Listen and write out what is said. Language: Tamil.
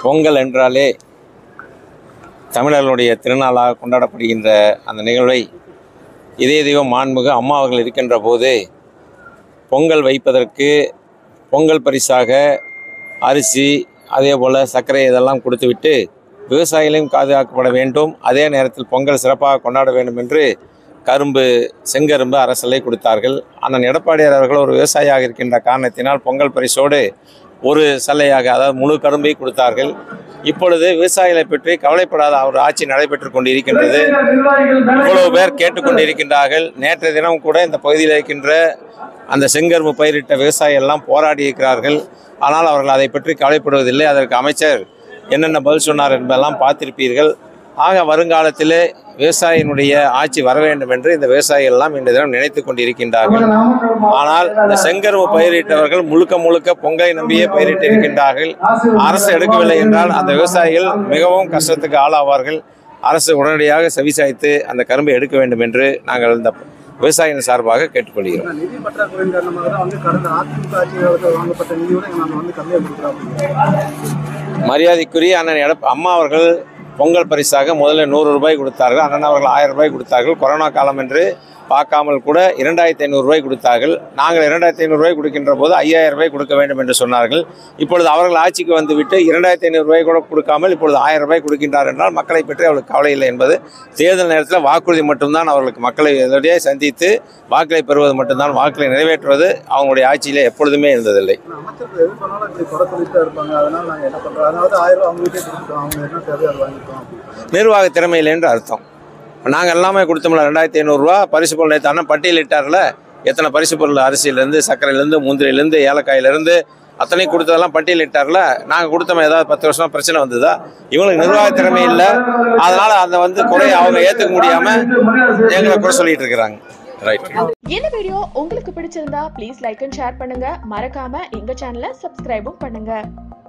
பொங்கல் என்றாலே தமிழர்களுடைய திருநாளாக கொண்டாடப்படுகின்ற அந்த நிகழ்வை இதய தெய்வம் மாண்புமிகு அம்மா அவர்கள் இருக்கின்ற போது பொங்கல் வைப்பதற்கு பொங்கல் பரிசாக அரிசி அதே போல் சர்க்கரை இதெல்லாம் கொடுத்துவிட்டு விவசாயிகளையும் பாதுகாக்கப்பட வேண்டும் அதே நேரத்தில் பொங்கல் சிறப்பாக கொண்டாட வேண்டும் என்று கரும்பு செங்கரும்பு அரசலை கொடுத்தார்கள் அண்ணன் எடப்பாடியார் அவர்கள் ஒரு விவசாயியாக இருக்கின்ற காரணத்தினால் பொங்கல் பரிசோடு ஒரு சல்லையாக அதாவது முழு கரும்பை கொடுத்தார்கள் இப்பொழுது விவசாயிகளை பற்றி கவலைப்படாத அவர் ஆட்சி நடைபெற்று கொண்டிருக்கின்றது இவ்வளவு பேர் கேட்டுக்கொண்டிருக்கின்றார்கள் நேற்றைய தினம் கூட இந்த பகுதியில் இருக்கின்ற அந்த செங்கரும்பு பயிரிட்ட விவசாயிகள் எல்லாம் போராடி இருக்கிறார்கள் ஆனால் அவர்கள் அதை பற்றி கவலைப்படுவதில்லை அதற்கு அமைச்சர் என்னென்ன பதில் சொன்னார் என்பதெல்லாம் பார்த்திருப்பீர்கள் ஆக வருங்காலத்திலே விவசாயியினுடைய ஆட்சி வர வேண்டும் என்று இந்த விவசாயிகள் எல்லாம் இந்த தினம் நினைத்து கொண்டிருக்கின்றார்கள் ஆனால் இந்த செங்கரும்பு பயிரிட்டவர்கள் முழுக்க முழுக்க பொங்கலை நம்பியே பயிரிட்டு இருக்கின்றார்கள் அரசு எடுக்கவில்லை என்றால் அந்த விவசாயிகள் மிகவும் கஷ்டத்துக்கு ஆளாவார்கள் அரசு உடனடியாக செவிசாய்த்து அந்த கரும்பை எடுக்க வேண்டும் என்று நாங்கள் இந்த விவசாயிகள் சார்பாக கேட்டுக்கொள்கிறோம் ஆனா நிதி பற்றாக்குறையின் காரணமாக தான் வந்து கடந்த அதிமுக ஆட்சி காலத்தில் வாங்கப்பட்ட நிதியோட நாங்கள் வந்து கம்மியாக கொடுக்குறோம் மரியாதைக்குரிய அண்ணன் எடப் அம்மா அவர்கள் பொங்கல் பரிசாக முதல்ல நூறு ரூபாய் கொடுத்தார்கள் அண்ணன் அவர்கள் ஆயிரம் ரூபாய் கொடுத்தார்கள் கொரோனா காலம் என்று பார்க்காமல் கூட இரண்டாயிரத்தி ஐநூறு ரூபாய் கொடுத்தார்கள் நாங்கள் இரண்டாயிரத்தி ஐநூறு ரூபாய் கொடுக்கின்ற போது ஐயாயிரம் ரூபாய் கொடுக்க வேண்டும் என்று சொன்னார்கள் இப்பொழுது அவர்கள் ஆட்சிக்கு வந்துவிட்டு இரண்டாயிரத்தி ஐநூறு ரூபாய் கூட கொடுக்காமல் இப்பொழுது ஆயிரம் ரூபாய் கொடுக்கின்றார் என்றால் மக்களை பற்றி அவர்களுக்கு கவலை இல்லை என்பது தேர்தல் நேரத்தில் வாக்குறுதி மட்டும்தான் அவர்களுக்கு மக்களை இதோடையே சந்தித்து வாக்களை பெறுவது மட்டும்தான் வாக்களை நிறைவேற்றுவது அவங்களுடைய ஆட்சியிலே எப்பொழுதுமே இருந்ததில்லை ஆனா அமைச்சர்கள் எது பண்ணாலும் இப்படி குறை சொல்லிட்டு தான் இருப்பாங்க அதனால நாங்கள் என்ன பண்ணுறோம் அதனால தான் ஆயிரம் ரூபா அவங்ககிட்டே கொடுத்துட்டோம் அவங்க என்ன தேவையோ அதை வாங்கிட்டோம் அப்படின்னு நிர்வாக திறமையில் என்று அர்த்தம் நாங்கள் எல்லாமே கொடுத்தோம்ல ரெண்டாயிரத்தி ஐநூறுரூவா பரிசு பொருள் நேற்று அண்ணன் பட்டியலிட்டார்ல எத்தனை பரிசு பொருள் அரிசியிலேருந்து சர்க்கரையிலேருந்து முந்திரியிலேருந்து ஏலக்காயிலேருந்து அத்தனை கொடுத்ததெல்லாம் பட்டியலிட்டார்ல நாங்கள் கொடுத்தோம் ஏதாவது பத்து வருஷமா பிரச்சனை வந்ததா இவங்களுக்கு நிர்வாக திறமை இல்லை அதனால அந்த வந்து குறைய அவங்க ஏற்றுக்க முடியாமல் எங்களை குறை சொல்லிட்டு இருக்கிறாங்க ரைட் இந்த வீடியோ உங்களுக்கு பிடிச்சிருந்தா ப்ளீஸ் லைக் அண்ட் ஷேர் பண்ணுங்க மறக்காம எங்க சேனலை சப்ஸ்கிரைபும் பண்ணுங்க